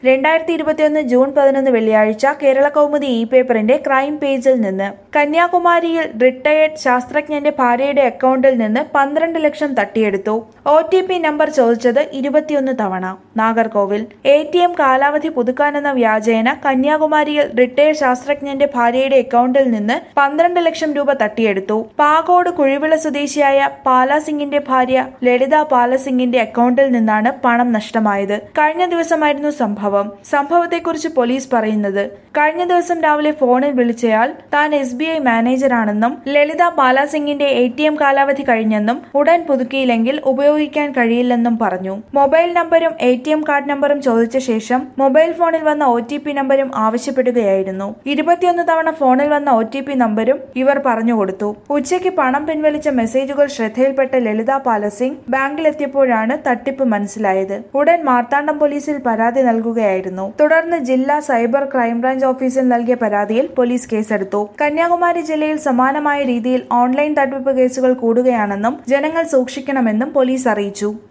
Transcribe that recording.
രണ്ടായിരത്തി ഇരുപത്തിയൊന്ന് ജൂൺ പതിനൊന്ന് വെള്ളിയാഴ്ച കേരള കൗമുദി ഇ പേപ്പറിന്റെ ക്രൈം പേജിൽ നിന്ന് കന്യാകുമാരിയിൽ റിട്ടയേർഡ് ശാസ്ത്രജ്ഞന്റെ ഭാര്യയുടെ അക്കൗണ്ടിൽ നിന്ന് പന്ത്രണ്ട് ലക്ഷം തട്ടിയെടുത്തു ഒ ടി പി നമ്പർ ചോദിച്ചത് ഇരുപത്തിയൊന്ന് തവണ നാഗർകോവിൽ എ ടി എം കാലാവധി പുതുക്കാനെന്ന വ്യാജേന കന്യാകുമാരിയിൽ റിട്ടയേർഡ് ശാസ്ത്രജ്ഞന്റെ ഭാര്യയുടെ അക്കൗണ്ടിൽ നിന്ന് പന്ത്രണ്ട് ലക്ഷം രൂപ തട്ടിയെടുത്തു പാകോട് കുഴിവിള സ്വദേശിയായ പാലാസിംഗിന്റെ ഭാര്യ ലളിത പാലസിംഗിന്റെ അക്കൗണ്ടിൽ നിന്നാണ് പണം നഷ്ടമായത് കഴിഞ്ഞ ദിവസമായിരുന്നു സംഭവം സംഭവത്തെക്കുറിച്ച് പോലീസ് പറയുന്നത് കഴിഞ്ഞ ദിവസം രാവിലെ ഫോണിൽ വിളിച്ചയാൾ താൻ എസ് ബി ഐ മാനേജറാണെന്നും ലളിത ബാലാസിംഗിന്റെ എ ടി എം കാലാവധി കഴിഞ്ഞെന്നും ഉടൻ പുതുക്കിയില്ലെങ്കിൽ ഉപയോഗിക്കാൻ കഴിയില്ലെന്നും പറഞ്ഞു മൊബൈൽ നമ്പരും എ ടി എം കാർഡ് നമ്പറും ചോദിച്ച ശേഷം മൊബൈൽ ഫോണിൽ വന്ന ഒ ടി പി നമ്പരും ആവശ്യപ്പെടുകയായിരുന്നു ഇരുപത്തിയൊന്ന് തവണ ഫോണിൽ വന്ന ഒ ടി പി നമ്പരും ഇവർ പറഞ്ഞുകൊടുത്തു ഉച്ചയ്ക്ക് പണം പിൻവലിച്ച മെസ്സേജുകൾ ശ്രദ്ധയിൽപ്പെട്ട ലളിത പാലസിംഗ് ബാങ്കിലെത്തിയപ്പോഴാണ് തട്ടിപ്പ് മനസ്സിലായത് ഉടൻ മാർത്താണ്ഡം പോലീസിൽ പരാതി നൽകുകയായിരുന്നു തുടർന്ന് ജില്ലാ സൈബർ ക്രൈംബ്രാഞ്ച് ഓഫീസിൽ നൽകിയ പരാതിയിൽ പോലീസ് കേസെടുത്തു കന്യാകുമാരി ജില്ലയിൽ സമാനമായ രീതിയിൽ ഓൺലൈൻ തട്ടിപ്പ് കേസുകൾ കൂടുകയാണെന്നും ജനങ്ങൾ സൂക്ഷിക്കണമെന്നും പോലീസ് അറിയിച്ചു